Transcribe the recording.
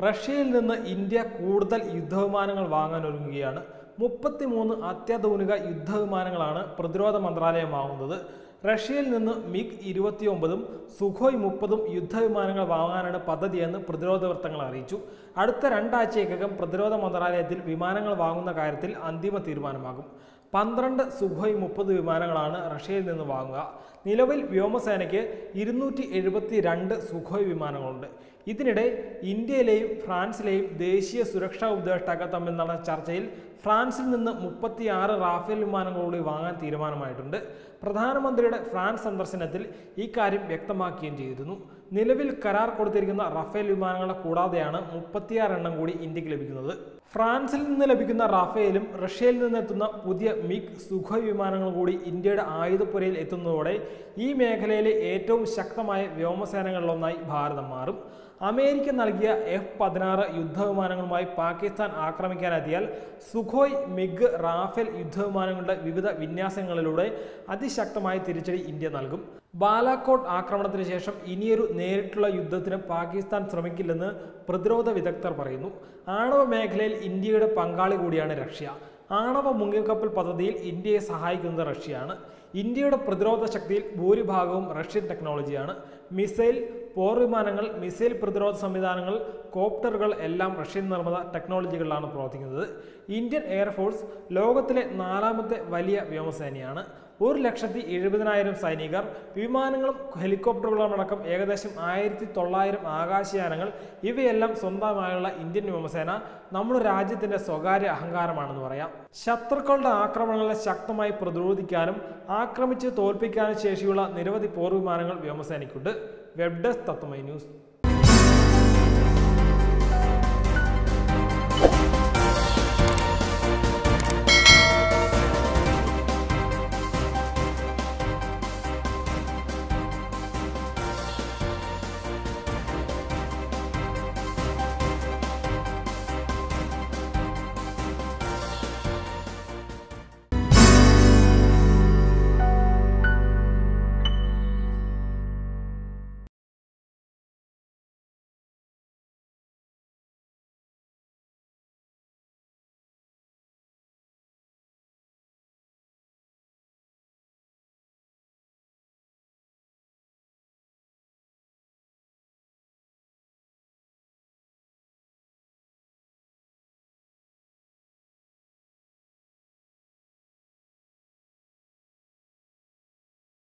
റഷ്യയിൽ നിന്ന് ഇന്ത്യ കൂടുതൽ യുദ്ധവിമാനങ്ങൾ വാങ്ങാൻ ഒരുങ്ങുകയാണ് മുപ്പത്തിമൂന്ന് അത്യാധുനിക യുദ്ധവിമാനങ്ങളാണ് പ്രതിരോധ മന്ത്രാലയം വാങ്ങുന്നത് റഷ്യയിൽ നിന്ന് മിഗ് ഇരുപത്തിയൊമ്പതും സുഖോയ് മുപ്പതും യുദ്ധവിമാനങ്ങൾ വാങ്ങാനാണ് പദ്ധതിയെന്ന് പ്രതിരോധ വൃത്തങ്ങൾ അറിയിച്ചു അടുത്ത രണ്ടാഴ്ചയ്ക്കകം പ്രതിരോധ മന്ത്രാലയത്തിൽ വിമാനങ്ങൾ വാങ്ങുന്ന കാര്യത്തിൽ അന്തിമ തീരുമാനമാകും പന്ത്രണ്ട് സുഖോയ് മുപ്പത് വിമാനങ്ങളാണ് റഷ്യയിൽ നിന്ന് വാങ്ങുക നിലവിൽ വ്യോമസേനയ്ക്ക് ഇരുന്നൂറ്റി എഴുപത്തി രണ്ട് സുഖോയ് വിമാനങ്ങളുണ്ട് ഇതിനിടെ ഇന്ത്യയിലെയും ഫ്രാൻസിലെയും ദേശീയ സുരക്ഷാ ഉപദേഷ്ടാക്കൾ തമ്മിൽ നടന്ന ചർച്ചയിൽ ഫ്രാൻസിൽ നിന്ന് മുപ്പത്തിയാറ് റാഫേൽ വിമാനങ്ങൾ കൂടി വാങ്ങാൻ തീരുമാനമായിട്ടുണ്ട് പ്രധാനമന്ത്രിയുടെ ഫ്രാൻസ് സന്ദർശനത്തിൽ ഇക്കാര്യം വ്യക്തമാക്കുകയും ചെയ്തിരുന്നു നിലവിൽ കരാർ കൊടുത്തിരിക്കുന്ന റഫേൽ വിമാനങ്ങളെ കൂടാതെയാണ് മുപ്പത്തിയാറ് എണ്ണം കൂടി ഇന്ത്യക്ക് ലഭിക്കുന്നത് ഫ്രാൻസിൽ നിന്ന് ലഭിക്കുന്ന റാഫേലും റഷ്യയിൽ നിന്നെത്തുന്ന പുതിയ മിഗ് സുഖോയ് വിമാനങ്ങൾ കൂടി ഇന്ത്യയുടെ ആയുധപ്പുരയിൽ എത്തുന്നതോടെ ഈ മേഖലയിലെ ഏറ്റവും ശക്തമായ വ്യോമസേനകളിലൊന്നായി ഭാരതം മാറും അമേരിക്ക നൽകിയ എഫ് പതിനാറ് യുദ്ധവിമാനങ്ങളുമായി പാകിസ്ഥാൻ ആക്രമിക്കാനെത്തിയാൽ സുഖോയ് മിഗ് റാഫേൽ യുദ്ധവിമാനങ്ങളുടെ വിവിധ വിന്യാസങ്ങളിലൂടെ അതിശക്തമായ തിരിച്ചടി ഇന്ത്യ നൽകും ബാലാക്കോട്ട് ആക്രമണത്തിന് ശേഷം ഇനിയൊരു നേരിട്ടുള്ള യുദ്ധത്തിന് പാകിസ്ഥാൻ ശ്രമിക്കില്ലെന്ന് പ്രതിരോധ വിദഗ്ധർ പറയുന്നു ആണവ മേഖലയിൽ ഇന്ത്യയുടെ പങ്കാളി കൂടിയാണ് റഷ്യ ആണവ മുങ്ങിക്കപ്പൽ പദ്ധതിയിൽ ഇന്ത്യയെ സഹായിക്കുന്നത് റഷ്യയാണ് ഇന്ത്യയുടെ പ്രതിരോധ ശക്തിയിൽ ഭൂരിഭാഗവും റഷ്യൻ ടെക്നോളജിയാണ് മിസൈൽ പോർ വിമാനങ്ങൾ മിസൈൽ പ്രതിരോധ സംവിധാനങ്ങൾ കോപ്റ്ററുകൾ എല്ലാം റഷ്യൻ നിർമ്മിത ടെക്നോളജികളിലാണ് പ്രവർത്തിക്കുന്നത് ഇന്ത്യൻ എയർഫോഴ്സ് ലോകത്തിലെ നാലാമത്തെ വലിയ വ്യോമസേനയാണ് ഒരു ലക്ഷത്തി എഴുപതിനായിരം സൈനികർ വിമാനങ്ങളും ഹെലികോപ്റ്ററുകളും അടക്കം ഏകദേശം ആയിരത്തി തൊള്ളായിരം ആകാശയാനങ്ങൾ ഇവയെല്ലാം സ്വന്തമായുള്ള ഇന്ത്യൻ വ്യോമസേന നമ്മുടെ രാജ്യത്തിന്റെ സ്വകാര്യ അഹങ്കാരമാണെന്ന് പറയാം ശത്രുക്കളുടെ ആക്രമണങ്ങളെ ശക്തമായി പ്രതിരോധിക്കാനും ആക്രമിച്ച് തോൽപ്പിക്കാനും ശേഷിയുള്ള നിരവധി പോർ വിമാനങ്ങൾ വ്യോമസേനയ്ക്കുണ്ട് വെബ് ഡെസ്ക് തത്വമൈ ന്യൂസ്